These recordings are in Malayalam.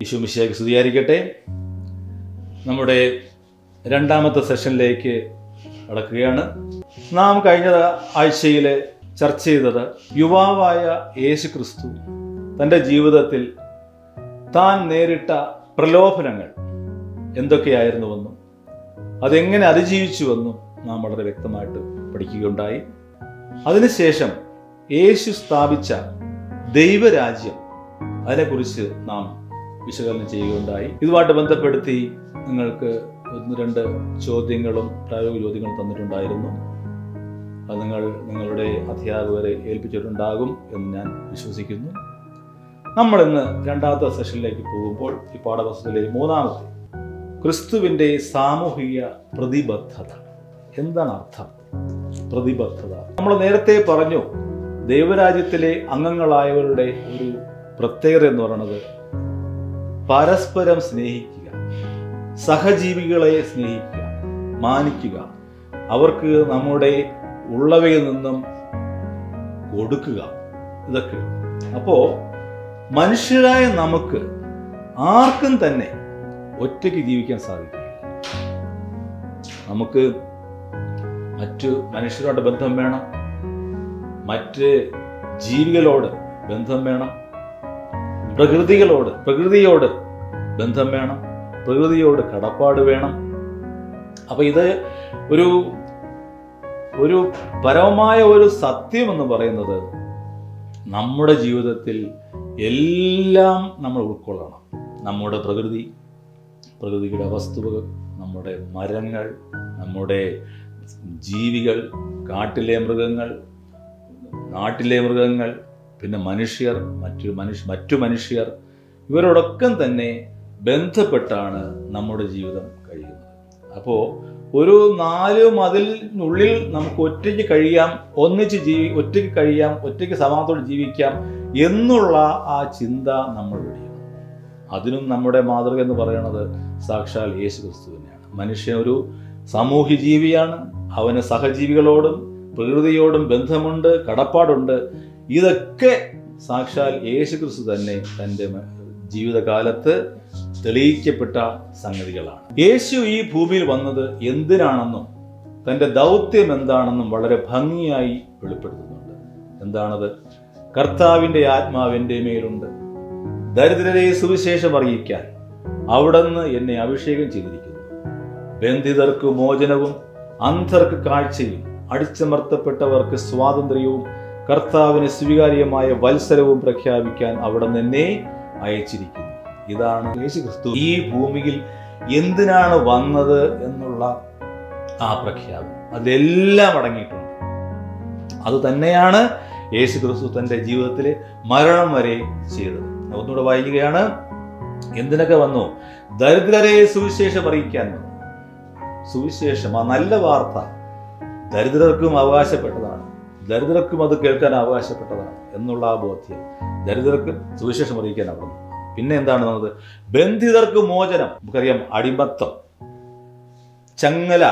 വിശുമിശിയാക്കി സ്തുതിയായിരിക്കട്ടെ നമ്മുടെ രണ്ടാമത്തെ സെഷനിലേക്ക് കടക്കുകയാണ് നാം കഴിഞ്ഞ ആഴ്ചയിൽ ചർച്ച ചെയ്തത് യുവാവായ യേശു ക്രിസ്തു തൻ്റെ ജീവിതത്തിൽ താൻ നേരിട്ട പ്രലോഭനങ്ങൾ എന്തൊക്കെയായിരുന്നുവെന്നും അതെങ്ങനെ അതിജീവിച്ചുവെന്നും നാം വളരെ വ്യക്തമായിട്ട് പഠിക്കുകയുണ്ടായി അതിനുശേഷം യേശു സ്ഥാപിച്ച ദൈവരാജ്യം അതിനെക്കുറിച്ച് നാം വിശകലനം ചെയ്യുകയുണ്ടായി ഇതുമായിട്ട് ബന്ധപ്പെടുത്തി നിങ്ങൾക്ക് ഒന്ന് രണ്ട് ചോദ്യങ്ങളും പ്രായോഗിക ചോദ്യങ്ങളും തന്നിട്ടുണ്ടായിരുന്നു അത് നിങ്ങൾ നിങ്ങളുടെ അധ്യാപകരെ ഏൽപ്പിച്ചിട്ടുണ്ടാകും എന്ന് ഞാൻ വിശ്വസിക്കുന്നു നമ്മൾ ഇന്ന് രണ്ടാമത്തെ സെഷനിലേക്ക് പോകുമ്പോൾ ഈ പാഠപുസ്തകത്തിലെ മൂന്നാമത്തെ ക്രിസ്തുവിൻ്റെ സാമൂഹിക പ്രതിബദ്ധത എന്താണ് അർത്ഥം പ്രതിബദ്ധത നമ്മൾ നേരത്തെ പറഞ്ഞു ദൈവരാജ്യത്തിലെ അംഗങ്ങളായവരുടെ ഒരു പ്രത്യേകത എന്ന് പറയുന്നത് പരസ്പരം സ്നേഹിക്കുക സഹജീവികളെ സ്നേഹിക്കുക മാനിക്കുക അവർക്ക് നമ്മുടെ ഉള്ളവയിൽ നിന്നും കൊടുക്കുക ഇതൊക്കെ അപ്പോ മനുഷ്യരായ നമുക്ക് ആർക്കും തന്നെ ഒറ്റയ്ക്ക് ജീവിക്കാൻ സാധിക്കില്ല നമുക്ക് മറ്റു മനുഷ്യരോട് ബന്ധം വേണം മറ്റ് ജീവികളോട് ബന്ധം വേണം പ്രകൃതികളോട് പ്രകൃതിയോട് ബന്ധം വേണം പ്രകൃതിയോട് കടപ്പാട് വേണം അപ്പൊ ഇത് ഒരു ഒരു പരമമായ ഒരു സത്യം എന്ന് പറയുന്നത് നമ്മുടെ ജീവിതത്തിൽ എല്ലാം നമ്മൾ ഉൾക്കൊള്ളണം നമ്മുടെ പ്രകൃതി പ്രകൃതിയുടെ വസ്തുവകൾ നമ്മുടെ മരങ്ങൾ നമ്മുടെ ജീവികൾ കാട്ടിലെ മൃഗങ്ങൾ നാട്ടിലെ മൃഗങ്ങൾ പിന്നെ മനുഷ്യർ മറ്റു മനുഷ്യ മറ്റു മനുഷ്യർ ഇവരോടൊക്കെ തന്നെ ബന്ധപ്പെട്ടാണ് നമ്മുടെ ജീവിതം കഴിയുന്നത് അപ്പോൾ ഒരു നാല് മതിലിനുള്ളിൽ നമുക്ക് ഒറ്റയ്ക്ക് കഴിയാം ഒന്നിച്ച് ജീവി ഒറ്റയ്ക്ക് കഴിയാം ഒറ്റയ്ക്ക് സമാധാനത്തോടെ ജീവിക്കാം എന്നുള്ള ആ ചിന്ത നമ്മൾ വെടിയണം അതിനും നമ്മുടെ മാതൃക എന്ന് പറയുന്നത് സാക്ഷാൽ യേശു ക്രിസ്തു തന്നെയാണ് മനുഷ്യൻ ഒരു സാമൂഹ്യ ജീവിയാണ് അവന് സഹജീവികളോടും പ്രകൃതിയോടും ബന്ധമുണ്ട് കടപ്പാടുണ്ട് ഇതൊക്കെ സാക്ഷാൽ യേശു ക്രിസ്തു തന്നെ തൻ്റെ ജീവിതകാലത്ത് തെളിയിക്കപ്പെട്ട സംഗതികളാണ് യേശു ഈ ഭൂമിയിൽ വന്നത് എന്തിനാണെന്നും തൻ്റെ ദൗത്യം എന്താണെന്നും വളരെ ഭംഗിയായി വെളിപ്പെടുത്തുന്നുണ്ട് എന്താണത് കർത്താവിൻ്റെ ആത്മാവിൻ്റെ മേലുണ്ട് ദരിദ്രരെ സുവിശേഷം അറിയിക്കാൻ അവിടുന്ന് എന്നെ അഭിഷേകം ചെയ്തിരിക്കുന്നു ബന്ധിതർക്ക് മോചനവും അന്ധർക്ക് കാഴ്ചയും അടിച്ചമർത്തപ്പെട്ടവർക്ക് സ്വാതന്ത്ര്യവും കർത്താവിന് സ്വീകാര്യമായ വത്സരവും പ്രഖ്യാപിക്കാൻ അവിടെ എന്നെ അയച്ചിരിക്കുന്നു ഇതാണ് യേശു ക്രിസ്തു ഈ ഭൂമിയിൽ എന്തിനാണ് വന്നത് എന്നുള്ള ആ പ്രഖ്യാപനം അതിലെല്ലാം അടങ്ങിയിട്ടുണ്ട് അത് തന്നെയാണ് യേശു ക്രിസ്തു തൻ്റെ ജീവിതത്തിൽ മരണം വരെ ചെയ്തത് ഒന്നുകൂടെ വായിക്കുകയാണ് എന്തിനൊക്കെ വന്നു ദരിദ്രരെ സുവിശേഷം അറിയിക്കാൻ വന്നു സുവിശേഷം ആ നല്ല വാർത്ത ദരിദ്രർക്കും അവകാശപ്പെട്ടതാണ് ദരിദ്രർക്കും അത് കേൾക്കാൻ അവകാശപ്പെട്ടതാണ് എന്നുള്ള ആ ബോധ്യം ദരിദ്രർക്കും സുവിശേഷം അറിയിക്കാൻ അവിടെ പിന്നെ എന്താണ് വന്നത് ബന്ധിതർക്ക് മോചനം നമുക്കറിയാം അടിമത്തം ചങ്ങല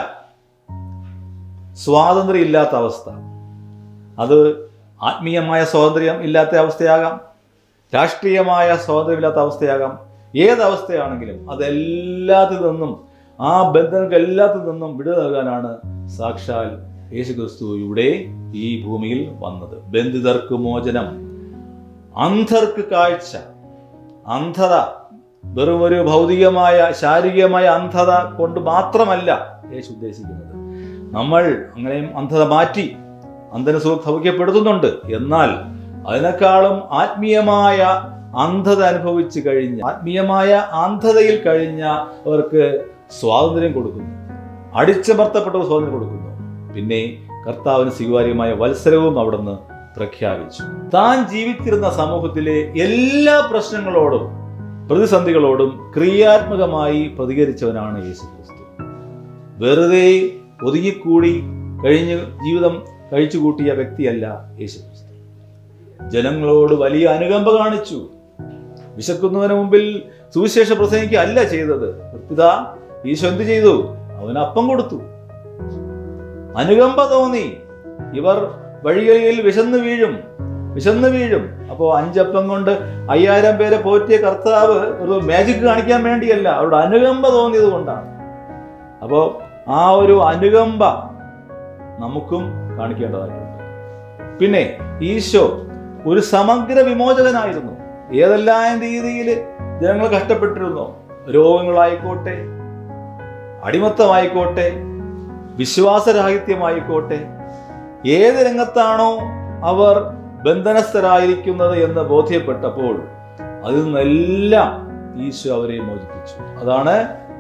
സ്വാതന്ത്ര്യം ഇല്ലാത്ത അവസ്ഥ അത് ആത്മീയമായ സ്വാതന്ത്ര്യം ഇല്ലാത്ത അവസ്ഥയാകാം രാഷ്ട്രീയമായ സ്വാതന്ത്ര്യമില്ലാത്ത അവസ്ഥയാകാം ഏതവസ്ഥയാണെങ്കിലും അതെല്ലാത്തിൽ നിന്നും ആ ബന്ധങ്ങൾക്ക് എല്ലാത്തിൽ നിന്നും വിട നൽകാനാണ് സാക്ഷാൽ യേശു ക്രിസ്തു ഇവിടെ ഈ ഭൂമിയിൽ വന്നത് ബന്ധിതർക്ക് മോചനം അന്ധർക്ക് കാഴ്ച അന്ധത വെറും ഒരു ഭൗതികമായ ശാരീരികമായ അന്ധത കൊണ്ട് മാത്രമല്ല യേശു ഉദ്ദേശിക്കുന്നത് നമ്മൾ അങ്ങനെയും അന്ധത മാറ്റി അന്ധന സൗഖ്യപ്പെടുത്തുന്നുണ്ട് എന്നാൽ അതിനേക്കാളും ആത്മീയമായ അന്ധത അനുഭവിച്ചു കഴിഞ്ഞ ആത്മീയമായ അന്ധതയിൽ കഴിഞ്ഞ അവർക്ക് സ്വാതന്ത്ര്യം കൊടുക്കുന്നു അടിച്ചമർത്തപ്പെട്ടവർ സ്വാതന്ത്ര്യം കൊടുക്കുന്നു പിന്നെ കർത്താവിന് സ്വീകാര്യമായ വത്സരവും അവിടുന്ന് പ്രഖ്യാപിച്ചു താൻ ജീവിച്ചിരുന്ന സമൂഹത്തിലെ എല്ലാ പ്രശ്നങ്ങളോടും പ്രതിസന്ധികളോടും ക്രിയാത്മകമായി പ്രതികരിച്ചവനാണ് യേശു ക്രിസ്തു വെറുതെ ഒതുങ്ങിക്കൂടി കഴിഞ്ഞ് ജീവിതം കഴിച്ചുകൂട്ടിയ വ്യക്തിയല്ല യേശു ക്രിസ്തു ജനങ്ങളോട് വലിയ അനുകമ്പ കാണിച്ചു വിശക്കുന്നവന് മുമ്പിൽ സുവിശേഷ പ്രസംഗിക്കുക അല്ല ചെയ്തത് പിതാ ഈശോ എന്ത് ചെയ്തു അവന് അപ്പം കൊടുത്തു അനുകമ്പ തോന്നി ഇവർ വഴികളിൽ വിശന്നു വീഴും വിശന്ന് വീഴും അപ്പോൾ അഞ്ചപ്പം കൊണ്ട് അയ്യായിരം പേരെ പോറ്റിയ കർത്താവ് ഒരു മാജിക് കാണിക്കാൻ വേണ്ടിയല്ല അവരുടെ അനുകമ്പ തോന്നിയത് കൊണ്ടാണ് അപ്പോൾ ആ ഒരു അനുകമ്പ നമുക്കും കാണിക്കേണ്ടതായിട്ടുണ്ട് പിന്നെ ഈശോ ഒരു സമഗ്ര വിമോചകനായിരുന്നു ഏതെല്ലാം രീതിയിൽ ജനങ്ങൾ കഷ്ടപ്പെട്ടിരുന്നോ രോഗങ്ങളായിക്കോട്ടെ അടിമത്തമായിക്കോട്ടെ വിശ്വാസരാഹിത്യമായിക്കോട്ടെ ഏത് രംഗത്താണോ അവർ ബന്ധനസ്ഥരായിരിക്കുന്നത് എന്ന് ബോധ്യപ്പെട്ടപ്പോൾ അതിൽ നിന്നെല്ലാം ഈശോ അവരെ മോചിപ്പിച്ചു അതാണ്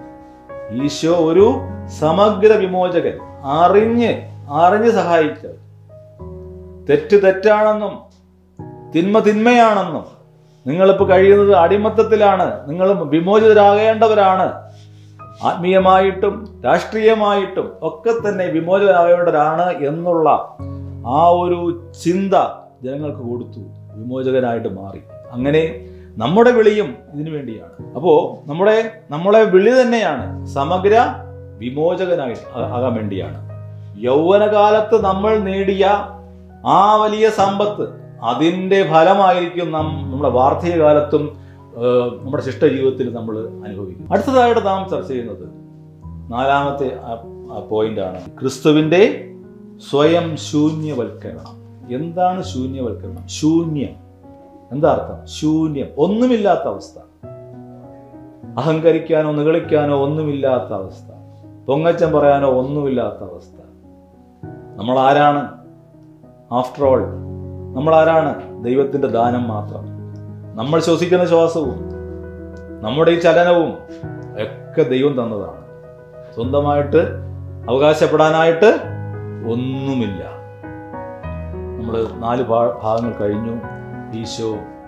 ഈശോ ഒരു സമഗ്ര വിമോചകൻ അറിഞ്ഞ് അറിഞ്ഞ് സഹായിച്ചത് തെറ്റ് തെറ്റാണെന്നും തിന്മ തിന്മയാണെന്നും നിങ്ങളിപ്പോൾ കഴിയുന്നത് അടിമത്തത്തിലാണ് നിങ്ങൾ വിമോചിതരാകേണ്ടവരാണ് ആത്മീയമായിട്ടും രാഷ്ട്രീയമായിട്ടും ഒക്കെ തന്നെ വിമോചകരാകേണ്ടവരാണ് എന്നുള്ള ആ ഒരു ചിന്ത ജനങ്ങൾക്ക് കൊടുത്തു വിമോചകനായിട്ട് മാറി അങ്ങനെ നമ്മുടെ വിളിയും ഇതിനു വേണ്ടിയാണ് അപ്പോൾ നമ്മുടെ നമ്മളെ വിളി തന്നെയാണ് സമഗ്ര വിമോചകനായിട്ട് ആ- ആകാൻ വേണ്ടിയാണ് യൗവനകാലത്ത് നമ്മൾ നേടിയ ആ വലിയ സമ്പത്ത് അതിൻ്റെ ഫലമായിരിക്കും നാം നമ്മുടെ വാർദ്ധക്യകാലത്തും ഏഹ്, നമ്മുടെ ശിഷ്ട ജീവിതത്തിൽ നമ്മൾ അനുഭവിക്കും അടുത്തതായിട്ട് നാം ചർച്ച ചെയ്യുന്നത് നാലാമത്തെ പോയിന്റാണ് ക്രിസ്തുവിൻ്റെ സ്വയം ശൂന്യവൽക്കരണം എന്താണ് ശൂന്യവൽക്കരണം ശൂന്യം എന്താ അർത്ഥം ശൂന്യം ഒന്നുമില്ലാത്ത അവസ്ഥ അഹങ്കരിക്കാനോ നിഗളിക്കാനോ ഒന്നുമില്ലാത്ത അവസ്ഥ പൊങ്ങച്ചം പറയാനോ ഒന്നുമില്ലാത്ത അവസ്ഥ നമ്മൾ ആരാണ് ആഫ്റ്റർ ഓൾ നമ്മൾ ആരാണ് ദൈവത്തിന്റെ ദാനം മാത്രം നമ്മൾ ശ്വസിക്കുന്ന ശ്വാസവും നമ്മുടെ ഈ ചലനവും ഒക്കെ ദൈവം തന്നതാണ് സ്വന്തമായിട്ട് അവകാശപ്പെടാനായിട്ട് ഒന്നുമില്ല നമ്മൾ നാല് ഭാ- ഭാഗങ്ങൾ കഴിഞ്ഞു ഈശോ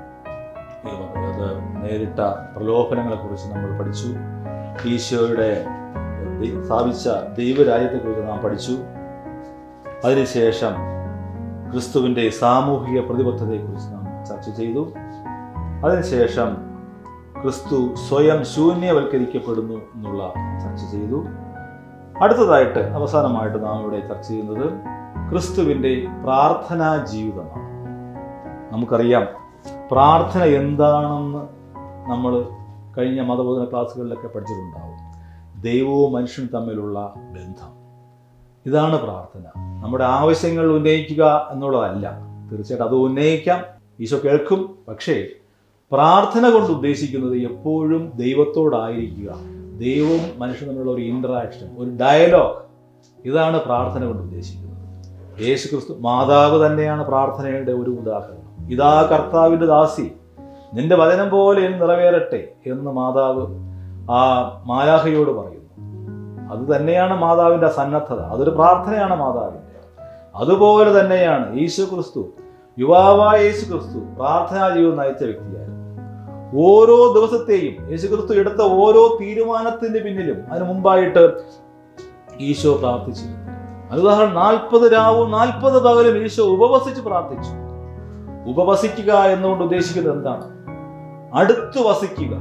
അത് നേരിട്ട പ്രലോഭനങ്ങളെക്കുറിച്ച് നമ്മൾ പഠിച്ചു ഈശോയുടെ ദൈ- സ്ഥാപിച്ച ദൈവരാജ്യത്തെക്കുറിച്ച് നാം പഠിച്ചു അതിനുശേഷം ക്രിസ്തുവിൻ്റെ സാമൂഹിക പ്രതിബദ്ധതയെക്കുറിച്ച് നാം ചർച്ച ചെയ്തു അതിനുശേഷം ക്രിസ്തു സ്വയം ശൂന്യവൽക്കരിക്കപ്പെടുന്നു എന്നുള്ള ചർച്ച ചെയ്തു അടുത്തതായിട്ട് അവസാനമായിട്ട് നാം ഇവിടെ ചർച്ച ചെയ്യുന്നത് ക്രിസ്തുവിൻ്റെ പ്രാർത്ഥനാ ജീവിതമാണ് നമുക്കറിയാം പ്രാർത്ഥന എന്താണെന്ന് നമ്മൾ കഴിഞ്ഞ മതബോധന ക്ലാസ്സുകളിലൊക്കെ പഠിച്ചിട്ടുണ്ടാവും ദൈവവും മനുഷ്യനും തമ്മിലുള്ള ബന്ധം ഇതാണ് പ്രാർത്ഥന നമ്മുടെ ആവശ്യങ്ങൾ ഉന്നയിക്കുക എന്നുള്ളതല്ല തീർച്ചയായിട്ടും അത് ഉന്നയിക്കാം ഈശോ കേൾക്കും പക്ഷേ പ്രാർത്ഥന കൊണ്ട് ഉദ്ദേശിക്കുന്നത് എപ്പോഴും ദൈവത്തോടായിരിക്കുക ദൈവവും മനുഷ്യനും തമ്മിലുള്ള ഒരു ഇൻട്രാക്ഷൻ ഒരു ഡയലോഗ് ഇതാണ് പ്രാർത്ഥന കൊണ്ട് ഉദ്ദേശിക്കുന്നത് യേശു ക്രിസ്തു മാതാവ് തന്നെയാണ് പ്രാർത്ഥനയുടെ ഒരു ഉദാഹരണം ഇതാ കർത്താവിൻ്റെ ദാസി നിന്റെ വചനം പോലെ എന്ന് നിറവേറട്ടെ എന്ന് മാതാവ് ആ മാലാഹയോട് പറയുന്നു അത് തന്നെയാണ് മാതാവിൻ്റെ സന്നദ്ധത അതൊരു പ്രാർത്ഥനയാണ് മാതാവിൻ്റെ അതുപോലെ തന്നെയാണ് യേശു ക്രിസ്തു യുവാവായ യേശു ക്രിസ്തു പ്രാർത്ഥനാ ജീവിതം നയിച്ച വ്യക്തിയായിരുന്നു ഓരോ ദിവസത്തെയും യേശു ക്രിസ്തു എടുത്ത ഓരോ തീരുമാനത്തിന്റെ പിന്നിലും അതിനു മുമ്പായിട്ട് ഈശോ പ്രാർത്ഥിച്ചിരുന്നു അനുദാഹരണം നാൽപ്പത് രാവും നാൽപ്പത് പകലും ഈശോ ഉപവസിച്ച് പ്രാർത്ഥിച്ചു ഉപവസിക്കുക എന്നുകൊണ്ട് ഉദ്ദേശിക്കുന്നത് എന്താണ് അടുത്ത് വസിക്കുക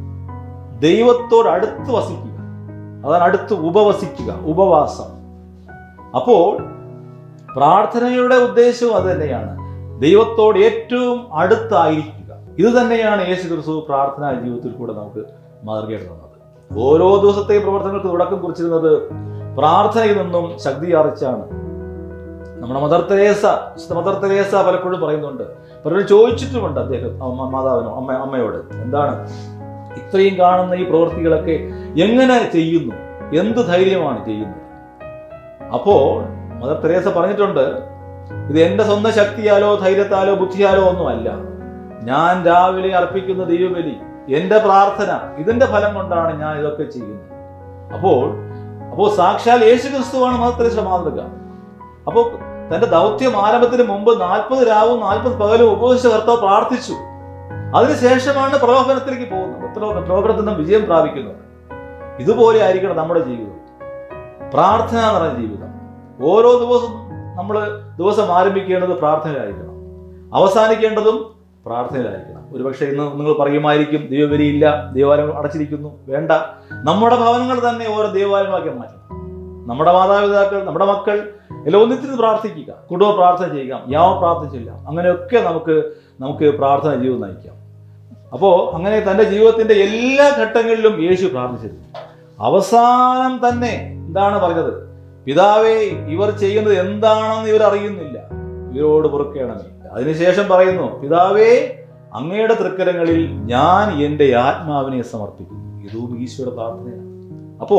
ദൈവത്തോട് അടുത്ത് വസിക്കുക അതാണ് അടുത്ത് ഉപവസിക്കുക ഉപവാസം അപ്പോൾ പ്രാർത്ഥനയുടെ ഉദ്ദേശവും അത് തന്നെയാണ് ദൈവത്തോട് ഏറ്റവും അടുത്തായിരിക്കുക ഇത് തന്നെയാണ് യേശു ക്രിസ്തു പ്രാർത്ഥനാ ജീവിതത്തിൽ കൂടെ നമുക്ക് മാതൃകയായിട്ട് തന്നത് ഓരോ ദിവസത്തെയും പ്രവർത്തനങ്ങൾക്ക് തുടക്കം കുറിച്ചിരുന്നത് പ്രാർത്ഥനയിൽ നിന്നും ശക്തി ആർച്ചാണ് നമ്മുടെ മദർ തെരേസ വിശുദ്ധ മദർ തെരേസ പലപ്പോഴും പറയുന്നുണ്ട് പലരും ചോദിച്ചിട്ടുമുണ്ട് അദ്ദേഹം അമ്മ- മാതാവിനോ അമ്മ അമ്മയോട് എന്താണ് ഇത്രയും കാണുന്ന ഈ പ്രവൃത്തികളൊക്കെ എങ്ങനെ ചെയ്യുന്നു എന്ത് ധൈര്യമാണ് ചെയ്യുന്നത് അപ്പോൾ മദർ തെരേസ പറഞ്ഞിട്ടുണ്ട് ഇത് എൻ്റെ സ്വന്തം ശക്തിയാലോ ധൈര്യത്താലോ ബുദ്ധിയാലോ ഒന്നുമല്ല ഞാൻ രാവിലെ അർപ്പിക്കുന്ന ദൈവബലി എൻ്റെ പ്രാർത്ഥന ഇതിന്റെ ഫലം കൊണ്ടാണ് ഞാൻ ഇതൊക്കെ ചെയ്യുന്നത് അപ്പോൾ അപ്പോൾ സാക്ഷാൽ യേശു ക്രിസ്തുവാണ് മദർ തെരേസ മാതൃക അപ്പോൾ തന്റെ ദൗത്യം ആരംഭത്തിന് മുമ്പ് നാൽപ്പത് രാവും നാൽപ്പത് പകലും ഉപവസിച്ച കർത്താവ് പ്രാർത്ഥിച്ചു അതിനുശേഷമാണ് പ്രലോഭനത്തിലേക്ക് പോകുന്നത് പ്രലോ- പ്രലോഭനത്തിൽ നിന്നും വിജയം പ്രാപിക്കുന്നത് ഇതുപോലെ ആയിരിക്കണം നമ്മുടെ ജീവിതം പ്രാർത്ഥന എന്ന് പറഞ്ഞ ജീവിതം ഓരോ ദിവസവും നമ്മൾ ദിവസം ആരംഭിക്കേണ്ടത് പ്രാർത്ഥനയിലായിരിക്കണം അവസാനിക്കേണ്ടതും പ്രാർത്ഥനയിലായിരിക്കണം ഒരുപക്ഷെ ഇന്ന് നിങ്ങൾ പറയുമായിരിക്കും ദൈവബലിയില്ല ദേവാലയങ്ങൾ അടച്ചിരിക്കുന്നു വേണ്ട നമ്മുടെ ഭവനങ്ങൾ തന്നെ ഓരോ ദേവാലയങ്ങളാക്കി മാറ്റണം നമ്മുടെ മാതാപിതാക്കൾ നമ്മുടെ മക്കൾ എല്ലാം ഒന്നിച്ചിരുന്ന് പ്രാർത്ഥിക്കുക കുടുംബ പ്രാർത്ഥന ചെയ്യുക യാവ പ്രാർത്ഥന ചെയ്യാം അങ്ങനെയൊക്കെ നമുക്ക് നമുക്ക് പ്രാർത്ഥന ജീവിതം നയിക്കാം അപ്പോൾ അങ്ങനെ തൻ്റെ ജീവിതത്തിൻ്റെ എല്ലാ ഘട്ടങ്ങളിലും യേശു പ്രാർത്ഥിച്ചിരുന്നു അവസാനം തന്നെ എന്താണ് പറഞ്ഞത് പിതാവേ ഇവർ ചെയ്യുന്നത് എന്താണെന്ന് ഇവർ അറിയുന്നില്ല ഇവരോട് പൊറുക്കണമേ അതിനുശേഷം പറയുന്നു പിതാവേ അങ്ങയുടെ തൃക്കരങ്ങളിൽ ഞാൻ എൻ്റെ ആത്മാവിനെ സമർപ്പിക്കുന്നു ഇതും ഈശോയുടെ പ്രാർത്ഥനയാണ് അപ്പോ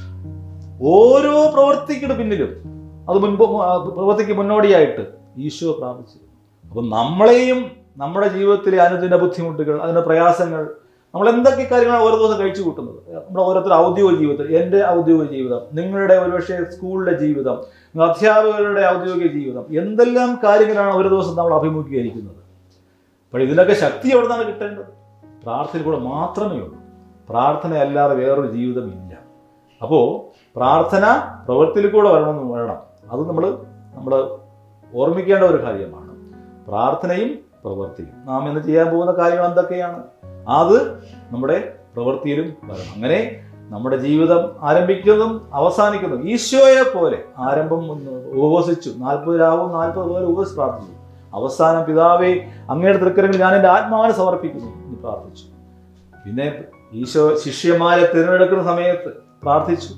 ഓരോ പ്രവർത്തിക്കിന് പിന്നിലും അത് മുൻപ് ആ പ്രവൃത്തിക്ക് മുന്നോടിയായിട്ട് ഈശോ പ്രാർത്ഥിച്ചു അപ്പം നമ്മളെയും നമ്മുടെ ജീവിതത്തിലെ അനുദിന ബുദ്ധിമുട്ടുകൾ അതിൻ്റെ പ്രയാസങ്ങൾ നമ്മൾ എന്തൊക്കെ കാര്യങ്ങളാണ് ഓരോ ദിവസം കഴിച്ചു കൂട്ടുന്നത് നമ്മുടെ ഓരോരുത്തർ ഔദ്യോഗിക ജീവിതത്തിൽ എൻ്റെ ഔദ്യോഗിക ജീവിതം നിങ്ങളുടെ ഒരുപക്ഷെ സ്കൂളിലെ ജീവിതം നിങ്ങൾ അധ്യാപകരുടെ ഔദ്യോഗിക ജീവിതം എന്തെല്ലാം കാര്യങ്ങളാണ് ഒരു ദിവസം നമ്മൾ അഭിമുഖീകരിക്കുന്നത് അപ്പോൾ ഇതിനൊക്കെ ശക്തി എവിടെ നിന്നാണ് കിട്ടേണ്ടത് പ്രാർത്ഥനയിൽ കൂടെ മാത്രമേ ഉള്ളൂ പ്രാർത്ഥന അല്ലാതെ വേറൊരു ജീവിതമില്ല അപ്പോൾ പ്രാർത്ഥന പ്രവൃത്തിയിൽ കൂടെ വരണമെന്ന് വേണം അത് നമ്മൾ നമ്മൾ ഓർമ്മിക്കേണ്ട ഒരു കാര്യമാണ് പ്രാർത്ഥനയും പ്രവൃത്തിയും നാം ഇന്ന് ചെയ്യാൻ പോകുന്ന കാര്യങ്ങൾ എന്തൊക്കെയാണ് അത് നമ്മുടെ പ്രവൃത്തിയിലും വരണം അങ്ങനെ നമ്മുടെ ജീവിതം ആരംഭിക്കുന്നതും അവസാനിക്കുന്നതും ഈശോയെ പോലെ ആരംഭം ഉപവസിച്ചു നാൽപ്പത് രാവും നാൽപ്പത് പോലെ ഉപവസിച്ച് പ്രാർത്ഥിച്ചു അവസാനം പിതാവേ അങ്ങയുടെ തൃക്കരങ്ങളിൽ ഞാൻ എൻ്റെ ആത്മാവിനെ സമർപ്പിക്കുന്നു എന്ന് പ്രാർത്ഥിച്ചു പിന്നെ ഈശോ ശിഷ്യന്മാരെ തിരഞ്ഞെടുക്കുന്ന സമയത്ത് പ്രാർത്ഥിച്ചു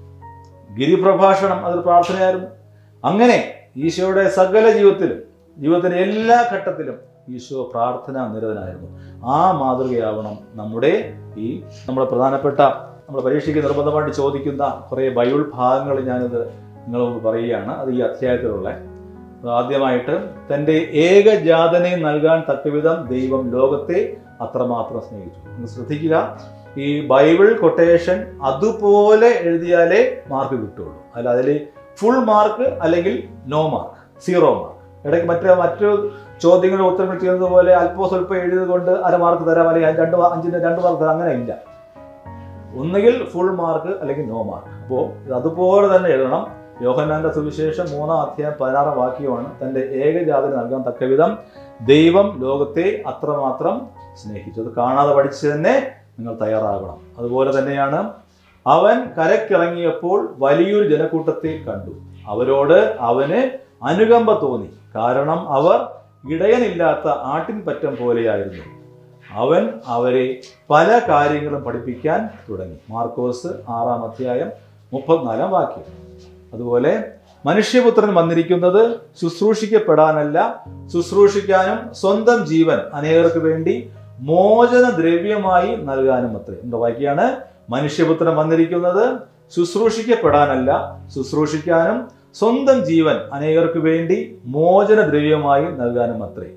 ഗിരിപ്രഭാഷണം അതൊരു പ്രാർത്ഥനയായിരുന്നു അങ്ങനെ ഈശോയുടെ സകല ജീവിതത്തിലും ജീവിതത്തിന്റെ എല്ലാ ഘട്ടത്തിലും ഈശോ പ്രാർത്ഥന നിരതനായിരുന്നു ആ മാതൃകയാവണം നമ്മുടെ ഈ നമ്മുടെ പ്രധാനപ്പെട്ട നമ്മുടെ പരീക്ഷയ്ക്ക് നിർബന്ധമായിട്ട് ചോദിക്കുന്ന കുറേ ബൈബിൾ ഭാഗങ്ങൾ ഞാനിത് നിങ്ങളോട് പറയുകയാണ് അത് ഈ അധ്യായത്തിലുള്ള ആദ്യമായിട്ട് തൻ്റെ ഏകജാതനെ നൽകാൻ തക്കവിധം ദൈവം ലോകത്തെ അത്രമാത്രം സ്നേഹിച്ചു നിങ്ങൾ ശ്രദ്ധിക്കുക ഈ ബൈബിൾ കൊട്ടേഷൻ അതുപോലെ എഴുതിയാലേ മാർക്ക് കിട്ടുള്ളൂ അല്ല അതിൽ ഫുൾ മാർക്ക് അല്ലെങ്കിൽ നോ മാർക്ക് സീറോ മാർക്ക് ഇടയ്ക്ക് മറ്റു മറ്റു ചോദ്യങ്ങളുടെ ഉത്തരങ്ങൾ ചെയ്യുന്നത് പോലെ അല്പം സ്വല്പം എഴുതിയത് കൊണ്ട് അര മാർക്ക് തരാം അല്ലെങ്കിൽ രണ്ട് മാ- അഞ്ചിന് രണ്ട് മാർക്ക് തരാം അങ്ങനെ ഇല്ല ഒന്നുകിൽ ഫുൾ മാർക്ക് അല്ലെങ്കിൽ നോ മാർക്ക് അപ്പോൾ ഇത് അതുപോലെ തന്നെ എഴുതണം യോഹന്നാന്റെ സുവിശേഷം മൂന്നാം അധ്യായം പതിനാറാം വാക്യമാണ് തന്റെ ഏകജാതിന് നൽകാൻ തക്കവിധം ദൈവം ലോകത്തെ അത്രമാത്രം സ്നേഹിച്ചു അത് കാണാതെ പഠിച്ച് തന്നെ നിങ്ങൾ തയ്യാറാകണം അതുപോലെ തന്നെയാണ് അവൻ കരക്കിറങ്ങിയപ്പോൾ വലിയൊരു ജനക്കൂട്ടത്തെ കണ്ടു അവരോട് അവന് അനുകമ്പ തോന്നി കാരണം അവർ ഇടയനില്ലാത്ത ആട്ടിൻപറ്റം പോലെയായിരുന്നു അവൻ അവരെ പല കാര്യങ്ങളും പഠിപ്പിക്കാൻ തുടങ്ങി മാർക്കോസ് ആറാം അധ്യായം മുപ്പത്തിനാലാം വാക്യം അതുപോലെ മനുഷ്യപുത്രൻ വന്നിരിക്കുന്നത് ശുശ്രൂഷിക്കപ്പെടാനല്ല ശുശ്രൂഷിക്കാനും സ്വന്തം ജീവൻ അനേകർക്ക് വേണ്ടി മോചന ദ്രവ്യമായി നൽകാനും അത്രേ എന്താ വാക്യാണ് മനുഷ്യപുത്രൻ വന്നിരിക്കുന്നത് ശുശ്രൂഷിക്കപ്പെടാനല്ല ശുശ്രൂഷിക്കാനും സ്വന്തം ജീവൻ അനേകർക്ക് വേണ്ടി മോചന ദ്രവ്യമായി നൽകാനും അത്രേ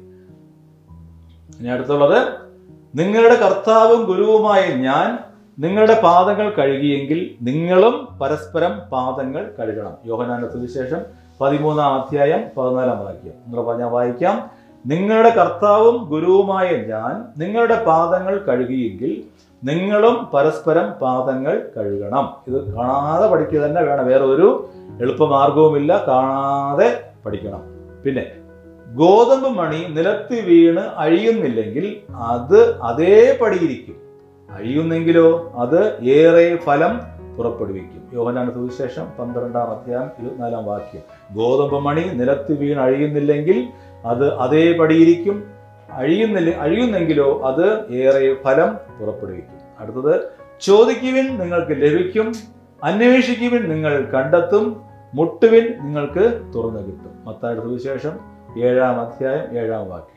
ഇനി അടുത്തുള്ളത് നിങ്ങളുടെ കർത്താവും ഗുരുവുമായ ഞാൻ നിങ്ങളുടെ പാദങ്ങൾ കഴുകിയെങ്കിൽ നിങ്ങളും പരസ്പരം പാദങ്ങൾ കഴുകണം യോഹനാന്റെ സുവിശേഷം പതിമൂന്നാം അധ്യായം പതിനാലാം വാക്യം നിങ്ങൾ പറഞ്ഞാൽ വായിക്കാം നിങ്ങളുടെ കർത്താവും ഗുരുവുമായ ഞാൻ നിങ്ങളുടെ പാദങ്ങൾ കഴുകിയെങ്കിൽ നിങ്ങളും പരസ്പരം പാദങ്ങൾ കഴുകണം ഇത് കാണാതെ പഠിക്കുക തന്നെ വേണം വേറെ ഒരു എളുപ്പമാർഗവുമില്ല കാണാതെ പഠിക്കണം പിന്നെ ഗോതമ്പ് മണി നിലത്ത് വീണ് അഴിയുന്നില്ലെങ്കിൽ അത് അതേപടിയിരിക്കും അഴിയുന്നെങ്കിലോ അത് ഏറെ ഫലം പുറപ്പെടുവിക്കും യോഹനാണ് സുവിശേഷം പന്ത്രണ്ടാം അധ്യായം ഇരുപത്തിനാലാം വാക്യം ഗോതമ്പ് മണി നിലത്ത് വീണ് അഴിയുന്നില്ലെങ്കിൽ അത് അതേപടിയിരിക്കും അഴിയുന്നില്ല അഴിയുന്നെങ്കിലോ അത് ഏറെ ഫലം പുറപ്പെടുവിക്കും അടുത്തത് ചോദിക്കുവിൻ നിങ്ങൾക്ക് ലഭിക്കും അന്വേഷിക്കുവിൻ നിങ്ങൾ കണ്ടെത്തും മുട്ടുവിൻ നിങ്ങൾക്ക് തുറന്നു കിട്ടും മത്തായുടെ സുവിശേഷം ഏഴാം അധ്യായം ഏഴാം വാക്യം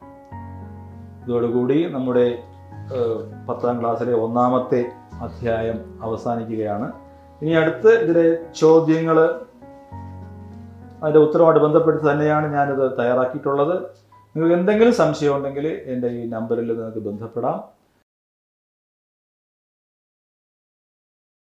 ഇതോടുകൂടി നമ്മുടെ ഏഹ്, പത്താം ക്ലാസ്സിലെ ഒന്നാമത്തെ അധ്യായം അവസാനിക്കുകയാണ് ഇനി അടുത്ത് ഇതിലെ ചോദ്യങ്ങൾ അതിൻ്റെ ഉത്തരവുമായിട്ട് ബന്ധപ്പെടുത്തി തന്നെയാണ് ഞാനിത് തയ്യാറാക്കിയിട്ടുള്ളത് നിങ്ങൾക്ക് എന്തെങ്കിലും സംശയം ഉണ്ടെങ്കിൽ എൻ്റെ ഈ നമ്പറിൽ നിങ്ങൾക്ക് ബന്ധപ്പെടാം